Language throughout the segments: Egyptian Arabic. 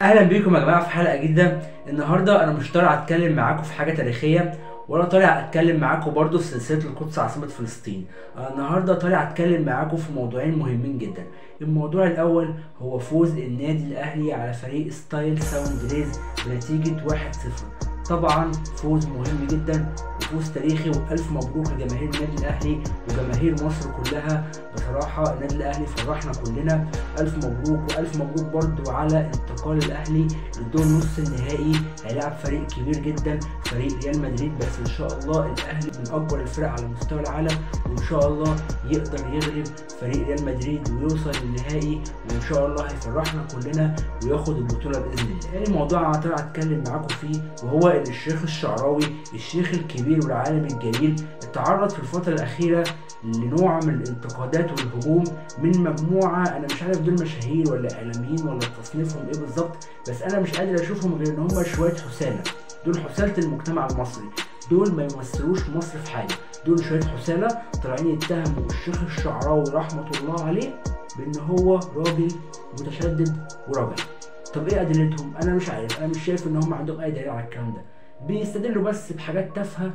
اهلا بيكم يا جماعه في حلقه جديده النهارده انا مش طالع اتكلم معاكم في حاجه تاريخيه ولا طالع اتكلم معاكم برضو في سلسله القدس عاصمه فلسطين انا النهارده طالع اتكلم معاكم في موضوعين مهمين جدا الموضوع الاول هو فوز النادي الاهلي على فريق ستايل ساوند ريز بنتيجه 1-0 طبعا فوز مهم جدا وفوز تاريخي والف مبروك لجماهير النادي الاهلي وجماهير مصر كلها بصراحه النادي الاهلي فرحنا كلنا الف مبروك والف مبروك برضو على انتقال الاهلي لدور نص النهائي هيلعب فريق كبير جدا فريق ريال مدريد بس ان شاء الله الاهلي من اكبر الفرق على مستوى العالم وان شاء الله يقدر يغلب فريق ريال مدريد ويوصل للنهائي وان شاء الله هيفرحنا كلنا وياخد البطوله باذن الله. تاني موضوع انا طالع اتكلم معاكم فيه وهو ان الشيخ الشعراوي الشيخ الكبير والعالم الجليل اتعرض في الفتره الاخيره لنوع من الانتقادات والهجوم من مجموعه انا مش عارف دول مشاهير ولا اعلاميين ولا تصنيفهم ايه بالظبط بس انا مش قادر اشوفهم غير ان هم شويه حساله دول حساله المجتمع المصري دول ما يمثلوش مصر في حاجه دول شويه حساله طالعين يتهموا الشيخ الشعراوي رحمه الله عليه بان هو راجل متشدد ورجل طب ايه ادلتهم انا مش عارف انا مش شايف ان هم عندهم اي دليل على الكلام ده بيستدلوا بس بحاجات تافهه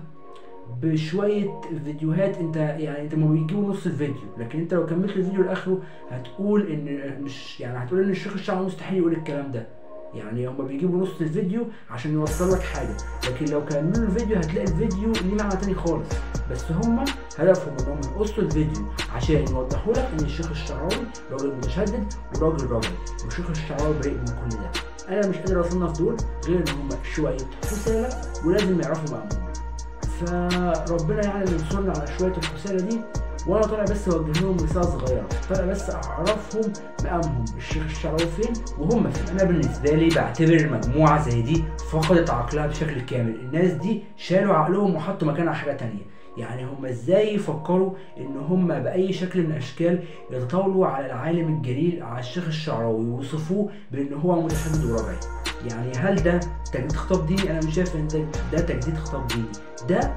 بشويه فيديوهات انت يعني انت ما بيجيبوا نص الفيديو لكن انت لو كملت الفيديو لاخره هتقول ان مش يعني هتقول ان الشيخ الشعراوي مستحيل يقول الكلام ده يعني هما بيجيبوا نص الفيديو عشان يوصل لك حاجه لكن لو كملوا الفيديو هتلاقي الفيديو ليه معنى تاني خالص بس هما هدفهم ان هم يقصوا الفيديو عشان يوضحوا لك ان الشيخ الشعراوي راجل متشدد وراجل راجل والشيخ الشعراوي بريء من كل ده انا مش قادر اصنف دول غير ان هم شويه حساله ولازم يعرفوا مقامهم فربنا يعني اللي ينصرنا على شويه الحساله دي وانا طالع بس اوجه لهم رساله صغيره طالع بس اعرفهم مقامهم الشيخ الشعراوي فين وهم فين انا بالنسبه لي بعتبر مجموعه زي دي فقدت عقلها بشكل كامل الناس دي شالوا عقلهم وحطوا مكانها حاجه تانية يعني هم ازاي يفكروا ان هم باي شكل من الاشكال يتطاولوا على العالم الجليل على الشيخ الشعراوي ويوصفوه بان هو متشدد ورجعي يعني هل ده تجديد خطاب ديني انا مش شايف ان ده, ده تجديد خطاب ديني ده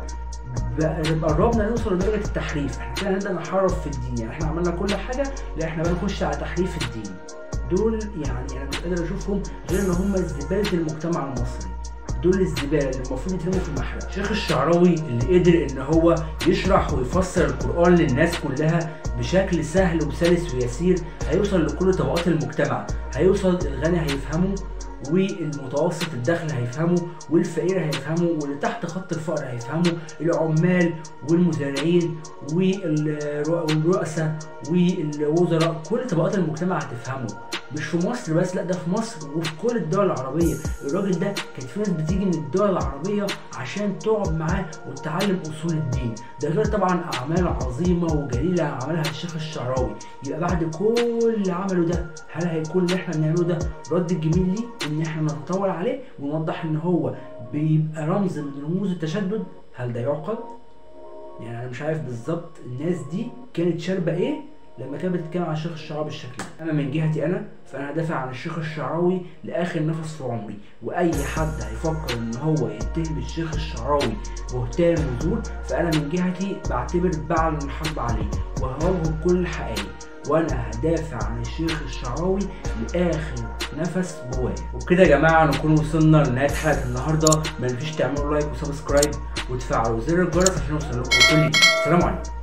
قربنا نوصل لدرجه التحريف احنا كده هنبدا نحرف في الدين يعني احنا عملنا كل حاجه لا احنا بنخش على تحريف الدين دول يعني انا مش قادر اشوفهم غير ان هم زباله المجتمع المصري دول الزباله اللي المفروض يترموا في المحرق الشيخ الشعراوي اللي قدر ان هو يشرح ويفسر القران للناس كلها بشكل سهل وسلس ويسير هيوصل لكل طبقات المجتمع هيوصل الغني هيفهمه والمتوسط الدخل هيفهمه والفقير هيفهمه واللي تحت خط الفقر هيفهمه العمال والمزارعين والرؤساء والوزراء كل طبقات المجتمع هتفهمه مش في مصر بس لا ده في مصر وفي كل الدول العربية الراجل ده كانت في ناس بتيجي من الدول العربية عشان تقعد معاه وتتعلم أصول الدين ده غير طبعا أعمال عظيمة وجليلة عملها الشيخ الشعراوي يبقى بعد كل اللي عمله ده هل هيكون اللي احنا بنعمله ده رد الجميل ليه ان احنا نتطور عليه ونوضح ان هو بيبقى رمز من رموز التشدد هل ده يعقل؟ يعني انا مش عارف بالظبط الناس دي كانت شاربه ايه لما كانت بتتكلم عن الشيخ الشعراوي بالشكل ده انا من جهتي انا فانا هدافع عن الشيخ الشعراوي لاخر نفس في عمري واي حد هيفكر ان هو يتهم الشيخ الشعراوي بهتان وزور فانا من جهتي بعتبر بعلن الحرب عليه وهواجهه بكل الحقائق وانا هدافع عن الشيخ الشعراوي لاخر نفس جوايا وبكده يا جماعه نكون وصلنا لنهايه حلقه النهارده ما تنسوش تعملوا لايك وسبسكرايب وتفعلوا زر الجرس عشان يوصل لكم كل جديد سلام عليكم